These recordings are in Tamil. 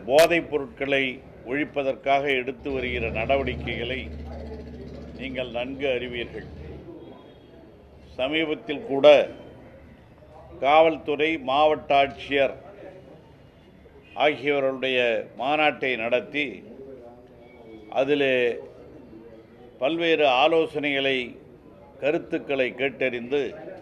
போதைப் பொருட்களை ஒழிப்பதற்காக எடுத்து வருகிற நடவடிக்கைகளை நீங்கள் நன்கு அறிவீர்கள் சமீபத்தில் கூட காவல்துறை மாவட்ட ஆட்சியர் ஆகியோருடைய மாநாட்டை நடத்தி அதில் பல்வேறு ஆலோசனைகளை கருத்துக்களை கேட்டறிந்து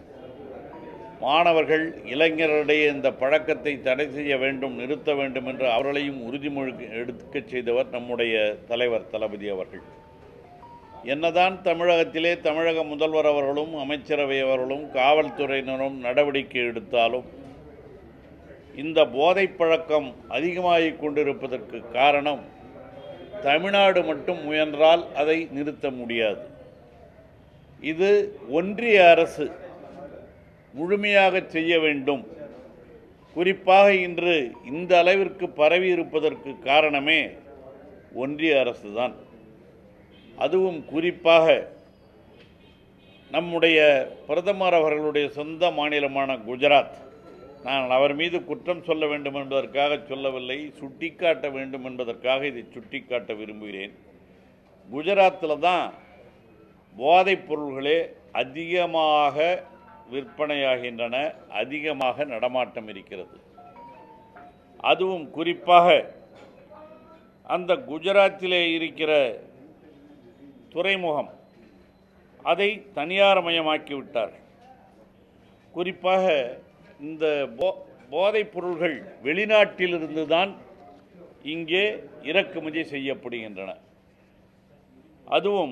மாணவர்கள் இளைஞர்களிடையே இந்த பழக்கத்தை தடை செய்ய வேண்டும் நிறுத்த வேண்டும் என்று அவர்களையும் உறுதிமொழி எடுக்கச் செய்தவர் நம்முடைய தலைவர் தளபதி அவர்கள் என்னதான் தமிழகத்திலே தமிழக முதல்வர் அவர்களும் அமைச்சரவை அவர்களும் காவல்துறையினரும் நடவடிக்கை எடுத்தாலும் இந்த போதைப் பழக்கம் அதிகமாகிக் கொண்டிருப்பதற்கு காரணம் தமிழ்நாடு மட்டும் முயன்றால் அதை நிறுத்த முடியாது இது ஒன்றிய அரசு முழுமையாக செய்ய வேண்டும் குறிப்பாக இன்று இந்த அளவிற்கு பரவி இருப்பதற்கு காரணமே ஒன்றிய அரசுதான் அதுவும் குறிப்பாக நம்முடைய பிரதமர் அவர்களுடைய சொந்த மாநிலமான குஜராத் நான் அவர் மீது குற்றம் சொல்ல வேண்டும் என்பதற்காக சொல்லவில்லை சுட்டிக்காட்ட வேண்டும் என்பதற்காக இதை சுட்டிக்காட்ட விரும்புகிறேன் குஜராத்தில் தான் போதைப் பொருள்களே அதிகமாக விற்பனையாகின்றன அதிகமாக நடமாட்டம் இருக்கிறது அதுவும் குறிப்பாக அந்த குஜராத்திலே இருக்கிற துறைமுகம் அதை தனியார்மயமாக்கி விட்டார்கள் குறிப்பாக இந்த போ போதைப் பொருள்கள் வெளிநாட்டிலிருந்து தான் இங்கே இறக்குமதி செய்யப்படுகின்றன அதுவும்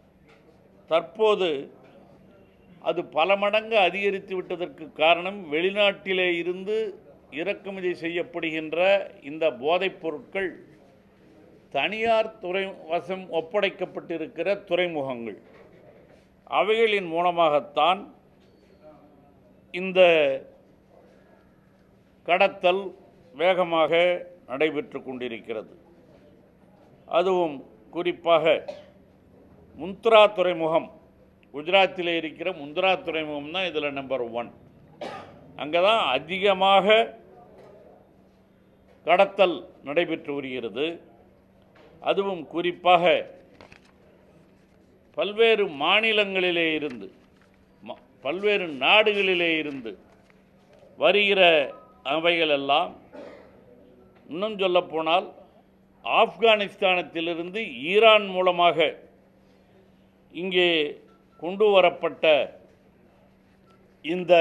தற்போது அது பல மடங்கு அதிகரித்து விட்டதற்கு காரணம் வெளிநாட்டிலே இருந்து இறக்குமதி செய்யப்படுகின்ற இந்த போதைப் பொருட்கள் தனியார் துறை வசம் ஒப்படைக்கப்பட்டிருக்கிற துறைமுகங்கள் அவைகளின் மூலமாகத்தான் இந்த கடத்தல் வேகமாக நடைபெற்று கொண்டிருக்கிறது அதுவும் குறிப்பாக முந்த்ரா துறைமுகம் குஜராத்தில் இருக்கிற முந்த்ரா துறைமுகம் தான் இதில் நம்பர் ஒன் அங்கே தான் அதிகமாக கடத்தல் நடைபெற்று வருகிறது அதுவும் குறிப்பாக பல்வேறு மாநிலங்களிலே இருந்து ம- பல்வேறு நாடுகளிலே இருந்து வருகிற அவைகளெல்லாம் இன்னும் சொல்லப்போனால் ஆப்கானிஸ்தானத்திலிருந்து ஈரான் மூலமாக இங்கே கொண்டு வரப்பட்ட இந்த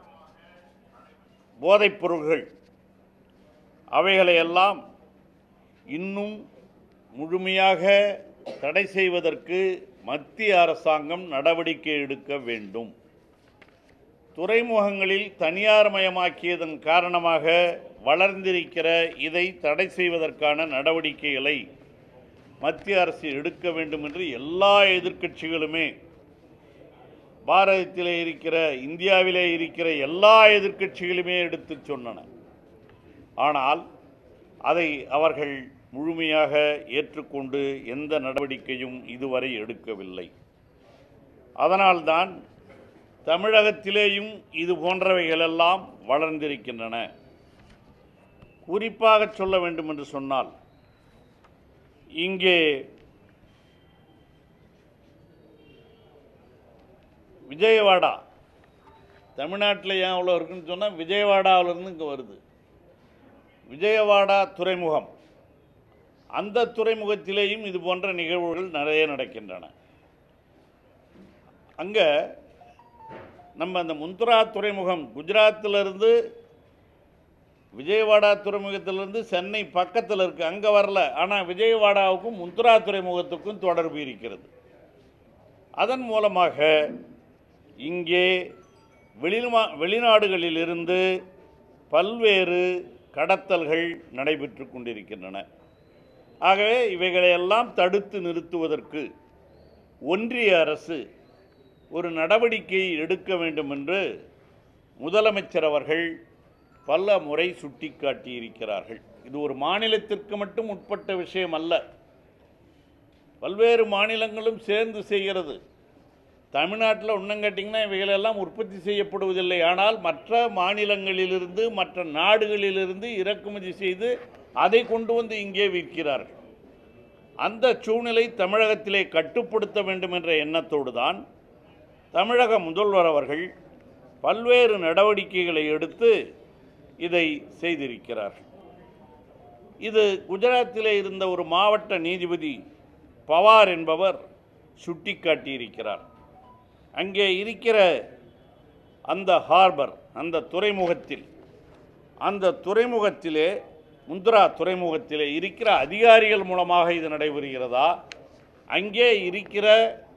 போதைப் பொருள்கள் அவைகளையெல்லாம் இன்னும் முழுமையாக தடை செய்வதற்கு மத்திய அரசாங்கம் நடவடிக்கை எடுக்க வேண்டும் துறைமுகங்களில் தனியார்மயமாக்கியதன் காரணமாக வளர்ந்திருக்கிற இதை தடை செய்வதற்கான நடவடிக்கைகளை மத்திய அரசு எடுக்க வேண்டும் என்று எல்லா எதிர்க்கட்சிகளுமே பாரதத்திலே இருக்கிற இந்தியாவிலே இருக்கிற எல்லா எதிர்க்கட்சிகளுமே எடுத்துச் சொன்னன ஆனால் அதை அவர்கள் முழுமையாக ஏற்றுக்கொண்டு எந்த நடவடிக்கையும் இதுவரை எடுக்கவில்லை அதனால்தான் தமிழகத்திலேயும் இது போன்றவைகளெல்லாம் வளர்ந்திருக்கின்றன குறிப்பாக சொல்ல வேண்டும் என்று சொன்னால் இங்கே விஜயவாடா தமிழ்நாட்டில் ஏன் அவ்வளோ இருக்குன்னு சொன்னால் விஜயவாடாவிலிருந்து இங்கே வருது விஜயவாடா துறைமுகம் அந்த துறைமுகத்திலேயும் இது போன்ற நிகழ்வுகள் நிறைய நடக்கின்றன அங்கே நம்ம அந்த முந்த்ரா துறைமுகம் குஜராத்திலிருந்து விஜயவாடா துறைமுகத்திலிருந்து சென்னை பக்கத்தில் இருக்குது அங்கே வரல ஆனால் விஜயவாடாவுக்கும் முந்த்ரா துறைமுகத்துக்கும் தொடர்பு இருக்கிறது அதன் மூலமாக இங்கே வெளிமா வெளிநாடுகளிலிருந்து பல்வேறு கடத்தல்கள் நடைபெற்று கொண்டிருக்கின்றன ஆகவே இவைகளையெல்லாம் தடுத்து நிறுத்துவதற்கு ஒன்றிய அரசு ஒரு நடவடிக்கை எடுக்க வேண்டும் என்று முதலமைச்சர் அவர்கள் பல முறை சுட்டிக்காட்டியிருக்கிறார்கள் இது ஒரு மாநிலத்திற்கு மட்டும் உட்பட்ட விஷயம் அல்ல பல்வேறு மாநிலங்களும் சேர்ந்து செய்கிறது தமிழ்நாட்டில் இன்னும் கேட்டிங்கன்னா இவைகளெல்லாம் உற்பத்தி செய்யப்படுவதில்லை ஆனால் மற்ற மாநிலங்களிலிருந்து மற்ற நாடுகளிலிருந்து இறக்குமதி செய்து அதை கொண்டு வந்து இங்கே விற்கிறார்கள் அந்த சூழ்நிலை தமிழகத்திலே கட்டுப்படுத்த வேண்டும் என்ற எண்ணத்தோடு தான் தமிழக முதல்வர் அவர்கள் பல்வேறு நடவடிக்கைகளை எடுத்து இதை செய்திருக்கிறார்கள் இது குஜராத்திலே இருந்த ஒரு மாவட்ட நீதிபதி பவார் என்பவர் சுட்டிக்காட்டியிருக்கிறார் அங்கே இருக்கிற அந்த ஹார்பர் அந்த துறைமுகத்தில் அந்த துறைமுகத்திலே முந்திரா துறைமுகத்திலே இருக்கிற அதிகாரிகள் மூலமாக இது நடைபெறுகிறதா அங்கே இருக்கிற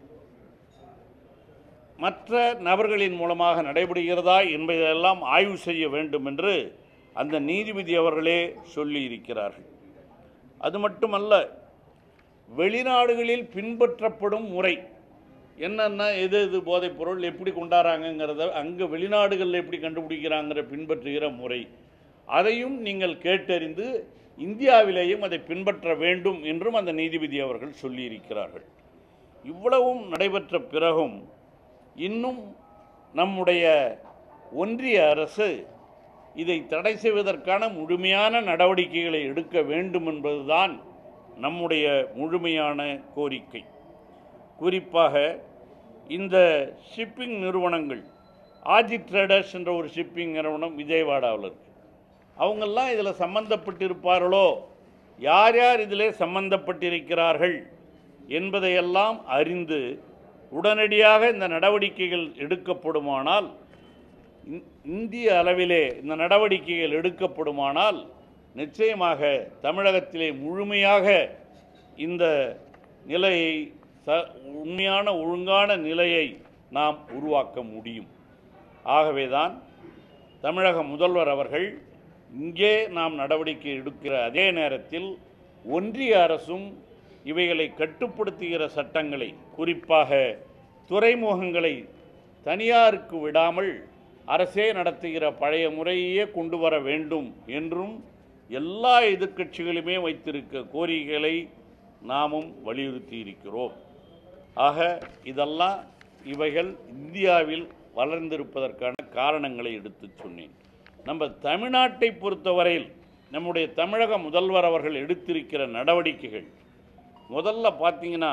மற்ற நபர்களின் மூலமாக நடைபெறுகிறதா என்பதையெல்லாம் ஆய்வு செய்ய வேண்டும் என்று அந்த நீதிபதி அவர்களே சொல்லி இருக்கிறார்கள் அது மட்டுமல்ல வெளிநாடுகளில் பின்பற்றப்படும் முறை என்னென்ன எது எது போதைப் பொருள் எப்படி கொண்டாடுறாங்கங்கிறத அங்கே வெளிநாடுகளில் எப்படி கண்டுபிடிக்கிறாங்கிற பின்பற்றுகிற முறை அதையும் நீங்கள் கேட்டறிந்து இந்தியாவிலேயும் அதை பின்பற்ற வேண்டும் என்றும் அந்த நீதிபதி அவர்கள் சொல்லியிருக்கிறார்கள் இவ்வளவும் நடைபெற்ற பிறகும் இன்னும் நம்முடைய ஒன்றிய அரசு இதை தடை செய்வதற்கான முழுமையான நடவடிக்கைகளை எடுக்க வேண்டும் என்பதுதான் நம்முடைய முழுமையான கோரிக்கை குறிப்பாக இந்த ஷிப்பிங் நிறுவனங்கள் ஆஜி ட்ரேடர்ஸ் என்ற ஒரு ஷிப்பிங் நிறுவனம் விஜயவாடாவில் இருக்கு அவங்கெல்லாம் இதில் சம்பந்தப்பட்டிருப்பார்களோ யார் யார் இதிலே சம்பந்தப்பட்டிருக்கிறார்கள் என்பதையெல்லாம் அறிந்து உடனடியாக இந்த நடவடிக்கைகள் எடுக்கப்படுமானால் இந்- இந்திய அளவிலே இந்த நடவடிக்கைகள் எடுக்கப்படுமானால் நிச்சயமாக தமிழகத்திலே முழுமையாக இந்த நிலையை ச உண்மையான ஒழுங்கான நிலையை நாம் உருவாக்க முடியும் ஆகவேதான் தமிழக முதல்வர் அவர்கள் இங்கே நாம் நடவடிக்கை எடுக்கிற அதே நேரத்தில் ஒன்றிய அரசும் இவைகளை கட்டுப்படுத்துகிற சட்டங்களை குறிப்பாக துறைமுகங்களை தனியாருக்கு விடாமல் அரசே நடத்துகிற பழைய முறையே கொண்டு வர வேண்டும் என்றும் எல்லா எதிர்க்கட்சிகளுமே வைத்திருக்க கோரிக்கைகளை நாமும் வலியுறுத்தி இருக்கிறோம் ஆக இதெல்லாம் இவைகள் இந்தியாவில் வளர்ந்திருப்பதற்கான காரணங்களை எடுத்துச் சொன்னேன் நம்ம தமிழ்நாட்டை பொறுத்தவரையில் நம்முடைய தமிழக முதல்வர் அவர்கள் எடுத்திருக்கிற நடவடிக்கைகள் முதல்ல பார்த்தீங்கன்னா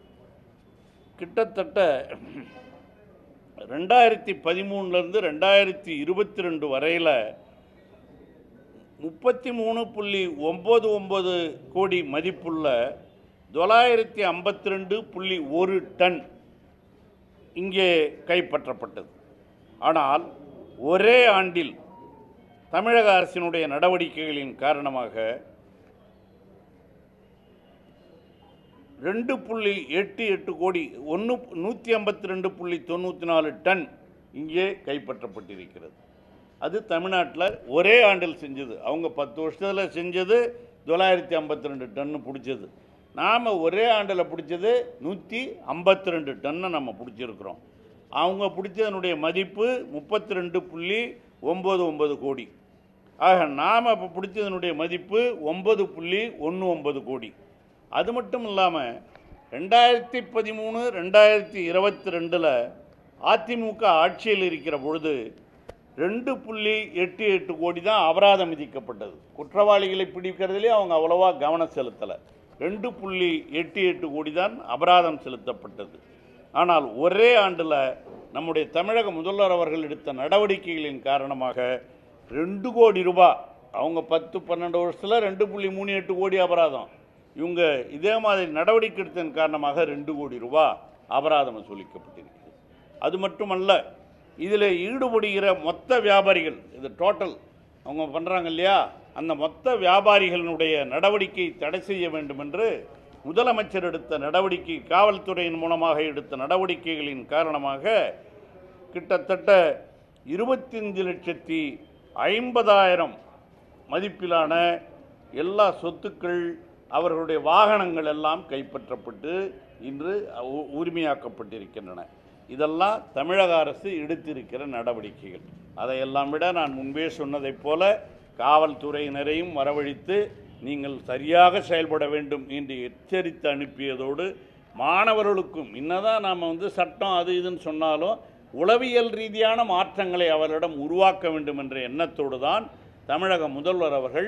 கிட்டத்தட்ட ரெண்டாயிரத்தி பதிமூணுலேருந்து ரெண்டாயிரத்தி இருபத்தி ரெண்டு வரையில் முப்பத்தி மூணு புள்ளி ஒம்பது ஒம்பது கோடி மதிப்புள்ள தொள்ளாயிரத்தி ஐம்பத்தி ரெண்டு புள்ளி ஒரு டன் இங்கே கைப்பற்றப்பட்டது ஆனால் ஒரே ஆண்டில் தமிழக அரசினுடைய நடவடிக்கைகளின் காரணமாக ரெண்டு புள்ளி எட்டு எட்டு கோடி ஒன்று நூற்றி ஐம்பத்தி ரெண்டு புள்ளி தொண்ணூற்றி நாலு டன் இங்கே கைப்பற்றப்பட்டிருக்கிறது அது தமிழ்நாட்டில் ஒரே ஆண்டில் செஞ்சது அவங்க பத்து வருஷத்தில் செஞ்சது தொள்ளாயிரத்தி ஐம்பத்தி ரெண்டு டன்னு பிடிச்சது நாம் ஒரே ஆண்டில் பிடிச்சது நூற்றி ஐம்பத்தி ரெண்டு டன்னை நம்ம பிடிச்சிருக்கிறோம் அவங்க பிடிச்சதனுடைய மதிப்பு முப்பத்தி ரெண்டு புள்ளி ஒம்பது ஒம்பது கோடி ஆக நாம் இப்போ பிடிச்சதனுடைய மதிப்பு ஒம்பது புள்ளி ஒன்று ஒம்பது கோடி அது மட்டும் இல்லாமல் ரெண்டாயிரத்தி பதிமூணு ரெண்டாயிரத்தி இருபத்தி ரெண்டில் அதிமுக ஆட்சியில் இருக்கிற பொழுது ரெண்டு புள்ளி எட்டு எட்டு கோடி தான் அபராதம் விதிக்கப்பட்டது குற்றவாளிகளை பிடிக்கிறதுலே அவங்க அவ்வளவா கவனம் செலுத்தலை ரெண்டு புள்ளி எட்டு எட்டு கோடி தான் அபராதம் செலுத்தப்பட்டது ஆனால் ஒரே ஆண்டில் நம்முடைய தமிழக முதல்வர் அவர்கள் எடுத்த நடவடிக்கைகளின் காரணமாக ரெண்டு கோடி ரூபாய் அவங்க பத்து பன்னெண்டு வருஷத்தில் ரெண்டு புள்ளி மூணு எட்டு கோடி அபராதம் இவங்க இதே மாதிரி நடவடிக்கை எடுத்ததன் காரணமாக ரெண்டு கோடி ரூபாய் அபராதம் வசூலிக்கப்பட்டிருக்கிறது அது மட்டுமல்ல இதில் ஈடுபடுகிற மொத்த வியாபாரிகள் இது டோட்டல் அவங்க பண்ணுறாங்க இல்லையா அந்த மொத்த வியாபாரிகளினுடைய நடவடிக்கை தடை செய்ய வேண்டும் என்று முதலமைச்சர் எடுத்த நடவடிக்கை காவல்துறையின் மூலமாக எடுத்த நடவடிக்கைகளின் காரணமாக கிட்டத்தட்ட இருபத்தஞ்சு லட்சத்தி ஐம்பதாயிரம் மதிப்பிலான எல்லா சொத்துக்கள் அவர்களுடைய வாகனங்கள் எல்லாம் கைப்பற்றப்பட்டு இன்று உ- உரிமையாக்கப்பட்டிருக்கின்றன இதெல்லாம் தமிழக அரசு எடுத்திருக்கிற நடவடிக்கைகள் அதையெல்லாம் விட நான் முன்பே சொன்னதைப் போல காவல்துறையினரையும் வரவழைத்து நீங்கள் சரியாக செயல்பட வேண்டும் என்று எச்சரித்து அனுப்பியதோடு மாணவர்களுக்கும் என்னதான் நாம் வந்து சட்டம் அது இதுன்னு சொன்னாலும் உளவியல் ரீதியான மாற்றங்களை அவரிடம் உருவாக்க வேண்டும் என்ற எண்ணத்தோடு தான் தமிழக முதல்வர் அவர்கள்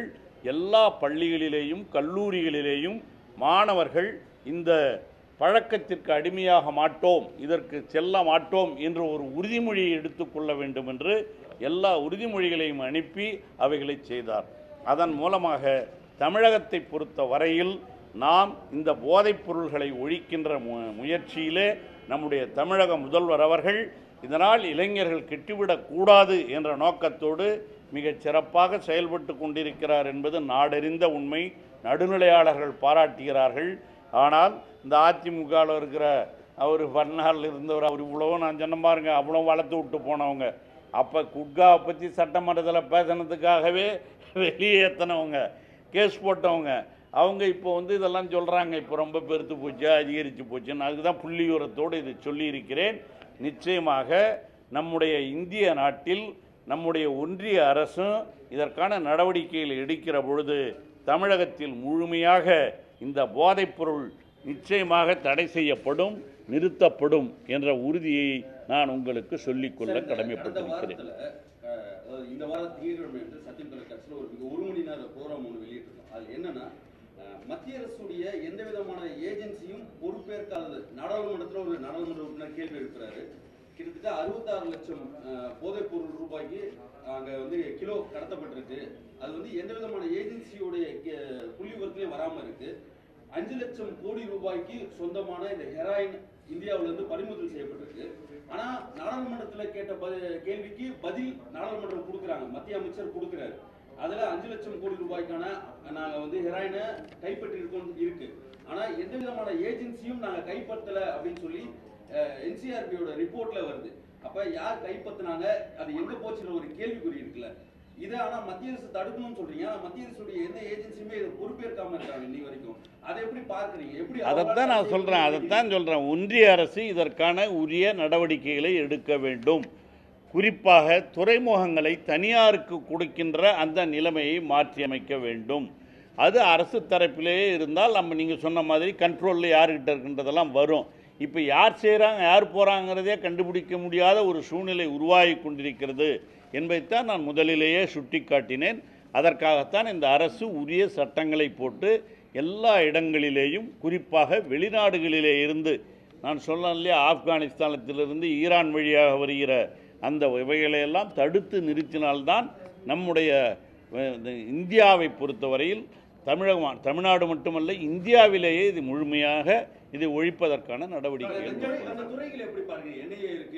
எல்லா பள்ளிகளிலேயும் கல்லூரிகளிலேயும் மாணவர்கள் இந்த பழக்கத்திற்கு அடிமையாக மாட்டோம் இதற்கு செல்ல மாட்டோம் என்ற ஒரு உறுதிமொழியை எடுத்துக்கொள்ள வேண்டும் என்று எல்லா உறுதிமொழிகளையும் அனுப்பி அவைகளை செய்தார் அதன் மூலமாக தமிழகத்தை பொறுத்த வரையில் நாம் இந்த போதைப் பொருள்களை ஒழிக்கின்ற மு- முயற்சியிலே நம்முடைய தமிழக முதல்வர் அவர்கள் இதனால் இளைஞர்கள் கெட்டுவிடக் கூடாது என்ற நோக்கத்தோடு மிகச் சிறப்பாக செயல்பட்டு கொண்டிருக்கிறார் என்பது நாடறிந்த உண்மை நடுநிலையாளர்கள் பாராட்டுகிறார்கள் ஆனால் இந்த அதிமுகவில் இருக்கிற அவர் பன்னாரில் இருந்தவர் அவர் இவ்வளோ நான் சொன்ன பாருங்க அவ்வளோ வளர்த்து விட்டு போனவங்க அப்போ குட்காவை பற்றி சட்டமன்றத்தில் பேசினதுக்காகவே வெளியேற்றினவங்க கேஸ் போட்டவங்க அவங்க இப்போ வந்து இதெல்லாம் சொல்கிறாங்க இப்போ ரொம்ப பெருத்து போச்சு அதிகரித்து போச்சுன்னு அதுக்கு தான் புள்ளியூரத்தோடு இதை சொல்லியிருக்கிறேன் நிச்சயமாக நம்முடைய இந்திய நாட்டில் நம்முடைய ஒன்றிய அரசும் இதற்கான நடவடிக்கைகள் எடுக்கிற பொழுது தமிழகத்தில் முழுமையாக இந்த போதைப்பொருள் நிச்சயமாக தடை செய்யப்படும் நிறுத்தப்படும் என்ற உறுதியை நான் உங்களுக்கு சொல்லிக்கொள்ள சார், இந்த கடந்த கடமைப்பட்டிருக்கிறேன் வாரத்துல, அஹ், அதாவது இந்த வாரம் திங்கட்கிழமை வந்து சத்தியம் தொலைக்காட்சியில் ஒரு மிக ஒரு மணி நேர ப்ரோக்ராம் ஒன்று வெளியிட்டிருக்கோம் அது என்னன்னா அஹ், மத்திய அரசுடைய எந்த விதமான ஏஜென்சியும் பொறுப்பேற்காதது நாடாளுமன்றத்தில் ஒரு நாடாளுமன்ற உறுப்பினர் கேள்வி எழுப்புறாரு கிட்டத்தட்ட அறுபத்தாறு லட்சம் அஹ், போதைப் பொருள் ரூபாய்க்கு அங்க வந்து கிலோ கடத்தப்பட்டிருக்கு அது வந்து எந்த விதமான ஏஜென்சியோடைய கே- புள்ளி விவரத்திலையும் வராம இருக்கு அஞ்சு லட்சம் கோடி ரூபாய்க்கு சொந்தமான இந்த ஹெராயின் இந்தியாவுல இருந்து பறிமுதல் செய்யப்பட்டிருக்கு ஆனா நாடாளுமன்றத்துல கேட்ட ப- கேள்விக்கு பதில் நாடாளுமன்றம் கொடுக்குறாங்க மத்திய அமைச்சர் கொடுக்குறாரு அதுல அஞ்சு லட்சம் கோடி ரூபாய்க்கான நாங்க வந்து ஹெராயினை கைப்பற்றி இருக்கோம் இருக்கு ஆனா எந்த விதமான ஏஜென்சியும் நாங்க கைப்பற்றல அப்படின்னு சொல்லி என்சிஆர்பியோட ரிப்போர்ட்ல வருது அப்ப யார் கைப்பற்றினாங்க அது எங்க போச்சுன்னு ஒரு கேள்விக்குறி இருக்குல்ல இதை ஆனா மத்திய அரசு தடுக்கணும்னு சொல்றீங்க ஆனா மத்திய அரசுடைய எந்த ஏஜென்சியுமே இதை பொறுப்பேற்காம இருக்காங்க இன்னி வரைக்கும் அதை எப்படி பார்க்கறீங்க எப்படி அதைத்தான் நான் சொல்கிறேன் அதைத்தான் சொல்கிறேன் ஒன்றிய அரசு இதற்கான உரிய நடவடிக்கைகளை எடுக்க வேண்டும் குறிப்பாக துறைமுகங்களை தனியாருக்கு கொடுக்கின்ற அந்த நிலைமையை மாற்றியமைக்க வேண்டும் அது அரசு தரப்பிலேயே இருந்தால் நம்ம நீங்கள் சொன்ன மாதிரி கண்ட்ரோலில் யாருக்கிட்ட இருக்கின்றதெல்லாம் வரும் இப்போ யார் செய்கிறாங்க யார் போகிறாங்கிறதே கண்டுபிடிக்க முடியாத ஒரு சூழ்நிலை உருவாகி கொண்டிருக்கிறது என்பதைத்தான் நான் முதலிலேயே சுட்டிக்காட்டினேன் அதற்காகத்தான் இந்த அரசு உரிய சட்டங்களை போட்டு எல்லா இடங்களிலேயும் குறிப்பாக வெளிநாடுகளிலே இருந்து நான் சொன்னேன் இல்லையா ஆப்கானிஸ்தானத்திலிருந்து ஈரான் வழியாக வருகிற அந்த இவைகளையெல்லாம் தடுத்து நிறுத்தினால்தான் நம்முடைய அஹ், இந்த இந்தியாவை பொறுத்தவரையில் தமிழகம் தமிழ்நாடு மட்டுமல்ல இந்தியாவிலேயே இது முழுமையாக இதை ஒழிப்பதற்கான நடவடிக்கைகள் அந்த துறை- அந்த துறைகள் எப்படி பாருங்க என்ஐஏ இருக்கு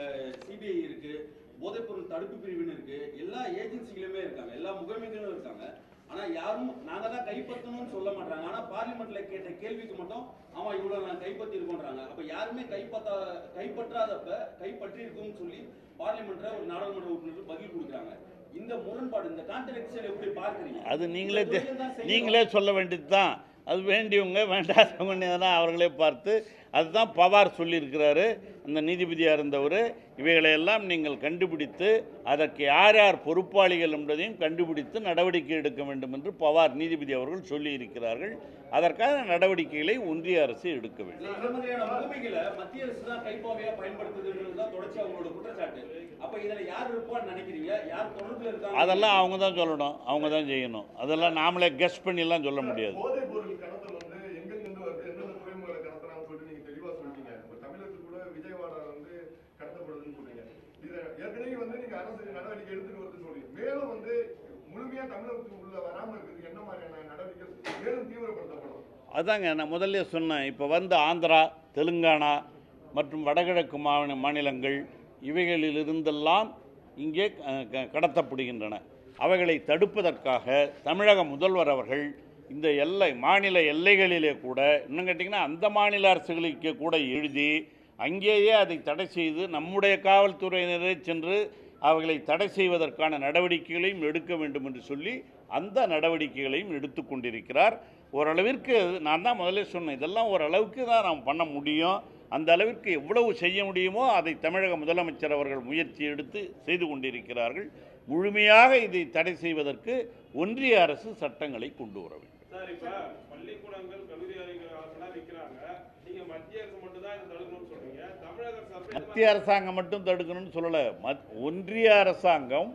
சிபிஐ இருக்கு போதைப்பொருள் தடுப்பு பிரிவுன்னு இருக்கு எல்லா ஏஜென்சிகளுமே இருக்காங்க எல்லா முகமைகளும் இருக்காங்க ஆனா யாரும் நாங்க தான் கைப்பற்றணும்னு சொல்ல மாட்டாங்க ஆனா பார்லிமெண்ட்ல கேட்ட கேள்விக்கு மட்டும் ஆமா இவ்வளவு நான் கைப்பற்றி இருக்கோன்றாங்க அப்ப யாருமே கைப்பற்றா கைப்பற்றாதப்ப கைப்பற்றி இருக்கும்னு சொல்லி பார்லிமெண்ட்ல ஒரு நாடாளுமன்ற உறுப்பினர் பதில் கொடுக்குறாங்க இந்த முரண்பாடு இந்த கான்ட்ரடிக்ஷன் எப்படி பார்க்கறீங்க அது நீங்களே இந்த தெ- துறைகள் தான் செய்யணும். நீங்களே சொல்ல வேண்டியது தான் அது வேண்டியவங்க வேண்டாதவங்க எதனா அவர்களே பார்த்து அதுதான் பவார் சொல்லியிருக்கிறாரு அந்த நீதிபதியாக இருந்தவர் இவைகளையெல்லாம் நீங்கள் கண்டுபிடித்து அதற்கு யார் யார் பொறுப்பாளிகள் என்பதையும் கண்டுபிடித்து நடவடிக்கை எடுக்க வேண்டும் என்று பவார் நீதிபதி அவர்கள் சொல்லியிருக்கிறார்கள் அதற்கான நடவடிக்கைகளை ஒன்றிய அரசு எடுக்க வேண்டும் இந்த மாதிரியான முகமைகளை மத்திய அரசு தான் கைப்பாவையா பயன்படுத்துதுன்றது தான் தொடர்ச்சி அவங்களோட குற்றச்சாட்டு அப்ப இதுல யார் இருப்பான்னு நினைக்கிறீங்க யார் தொடர்புல இருக்காங்க அதெல்லாம் அவங்க தான் சொல்லணும் அவங்க தான் செய்யணும் அதெல்லாம் நாமளே கெஸ் பண்ணிலாம் சொல்ல முடியாது போதைப் பொருள் கடத்தல் வந்து எங்கெங்கிருந்து வருது எந்தெந்த துறைமுகங்களை கடத்துறாங்கன்னு சொல்லிட்டு நீங்க தெளிவா சொல்லிட்டீங்க இப்ப தமிழகத்துக்கு கூட விஜயவாடா வந்து கடத்தப்படுதுன்னு சொல்றீங்க இது ஏற்கனவே வந்து நீங்க அரசு நடவடிக்கை எடுத்துட்டு வருதுன்னு சொல்றீங்க மேலும் வந்து முழுமையா தமிழகத்துக்கு உள்ள வராம இருக்கிறதுக்கு என்ன மாதிரியான நடவடிக்கை மேலும் தீவிரப்படுத்தப்படும் அதாங்க நான் முதல்ல சொன்னேன் இப்போ வந்து ஆந்திரா தெலுங்கானா மற்றும் வடகிழக்கு மாநில மாநிலங்கள் இவைகளிலிருந்தெல்லாம் இங்கே அஹ், க- கடத்தப்படுகின்றன அவைகளை தடுப்பதற்காக தமிழக முதல்வர் அவர்கள் இந்த எல்லை மாநில எல்லைகளிலே கூட இன்னும் கேட்டிங்கன்னா அந்த மாநில அரசுகளுக்கு கூட எழுதி அங்கேயே அதை தடை செய்து நம்முடைய காவல்துறையினரே சென்று அவைகளை தடை செய்வதற்கான நடவடிக்கைகளையும் எடுக்க வேண்டும் என்று சொல்லி அந்த நடவடிக்கைகளையும் எடுத்து கொண்டிருக்கிறார் ஓரளவிற்கு நான் தான் முதல்ல சொன்னேன் இதெல்லாம் ஓரளவுக்கு தான் நாம் பண்ண முடியும் அந்த அளவிற்கு எவ்வளவு செய்ய முடியுமோ அதை தமிழக முதலமைச்சர் அவர்கள் முயற்சி எடுத்து செய்து கொண்டிருக்கிறார்கள் முழுமையாக இதை தடை செய்வதற்கு ஒன்றிய அரசு சட்டங்களை கொண்டு வர வேண்டும் சார் இப்ப பள்ளிக்கூடங்கள் கல்லூரி எல்லாம் விற்கிறாங்க நீங்க மத்திய அரசு மட்டும் தான் இதை தடுக்கணும்னு சொல்றீங்க தமிழக அரசு அப்ப இந்த மத்திய அரசாங்கம் மட்டும் தடுக்கணும்னு சொல்லலை மத் ஒன்றிய அரசாங்கம்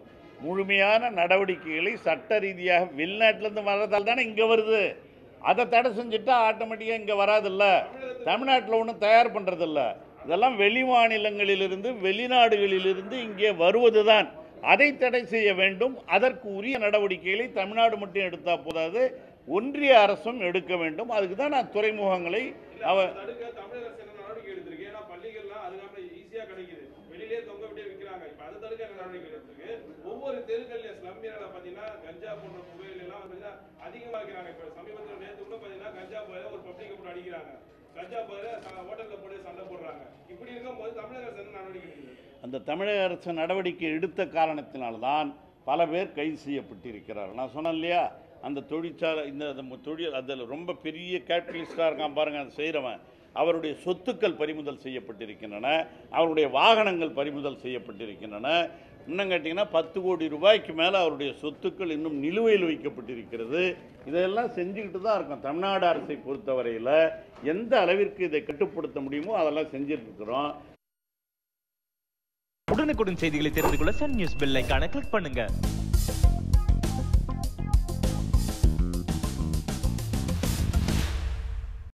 முழுமையான நடவடிக்கைகளை சட்ட ரீதியாக வெளிநாட்டிலேருந்து வர்றதால் தானே இங்கே வருது அதை தடை செஞ்சுட்டா ஆட்டோமேட்டிக்காக இங்கே வராதில்ல தமிழ்நாட்டில் ஒன்றும் தயார் பண்ணுறதில்ல இதெல்லாம் வெளி மாநிலங்களிலிருந்து வெளிநாடுகளிலிருந்து இங்கே வருவதுதான் அதை தடை செய்ய வேண்டும் அதற்கு உரிய நடவடிக்கைகளை தமிழ்நாடு மட்டும் எடுத்தால் போதாது ஒன்றிய அரசும் எடுக்க வேண்டும் அதுக்கு தான் நான் துறைமுகங்களை அவ தடுக்க தமிழக அரசு என்ன நடவடிக்கை எடுத்திருக்கு ஏன்னா பள்ளிகள்லாம் அதுக்காக ஈஸியா கிடைக்குது வெளியிலே தொங்க விட்டே விற்கிறாங்க இப்ப அதை தடுக்க என்ன நடவடிக்கை எடுத்திருக்கு ஒவ்வொரு தெருக்கள்ல ஸ்லம் ஏரியால பாத்தீங்கன்னா கஞ்சா போன்ற புகையில எல்லாம் பாத்தீங்கன்னா அதிகமா வைக்கிறாங்க இப்ப சமீபத்துல நேத்து கூட பாத்தீங்கன்னா கஞ்சா போயில ஒரு பப்ளிக் போட்டு அடிக்கிறாங்க கஞ்சா போயில ஹோட்டல்ல போட்டு சண்டை போடுறாங்க இப்படி இருக்கும்போது தமிழக அரசு என்ன நடவடிக்கை எடுக்குது அந்த தமிழக அரசு நடவடிக்கை எடுத்த காரணத்தினால்தான் பல பேர் கைது செய்யப்பட்டிருக்கிறார்கள் நான் சொன்னேன் இல்லையா அந்த தொழிற்சாலை இந்த அந்த தொழில் அதில் ரொம்ப பெரிய கேபிட்டலிஸ்டாக இருக்கான் பாருங்க அதை செய்கிறவன் அவருடைய சொத்துக்கள் பறிமுதல் செய்யப்பட்டிருக்கின்றன அவருடைய வாகனங்கள் பறிமுதல் செய்யப்பட்டிருக்கின்றன இன்னும் கேட்டிங்கன்னா பத்து கோடி ரூபாய்க்கு மேலே அவருடைய சொத்துக்கள் இன்னும் நிலுவையில் வைக்கப்பட்டிருக்கிறது இதெல்லாம் செஞ்சுக்கிட்டு தான் இருக்கோம் தமிழ்நாடு அரசை பொறுத்தவரையில் எந்த அளவிற்கு இதை கட்டுப்படுத்த முடியுமோ அதெல்லாம் செஞ்சுட்டு இருக்கிறோம் உடனுக்குடன் செய்திகளை தெரிந்து கொள்ள சன் நியூஸ் பெல் ஐகானை கிளிக் பண்ணுங்க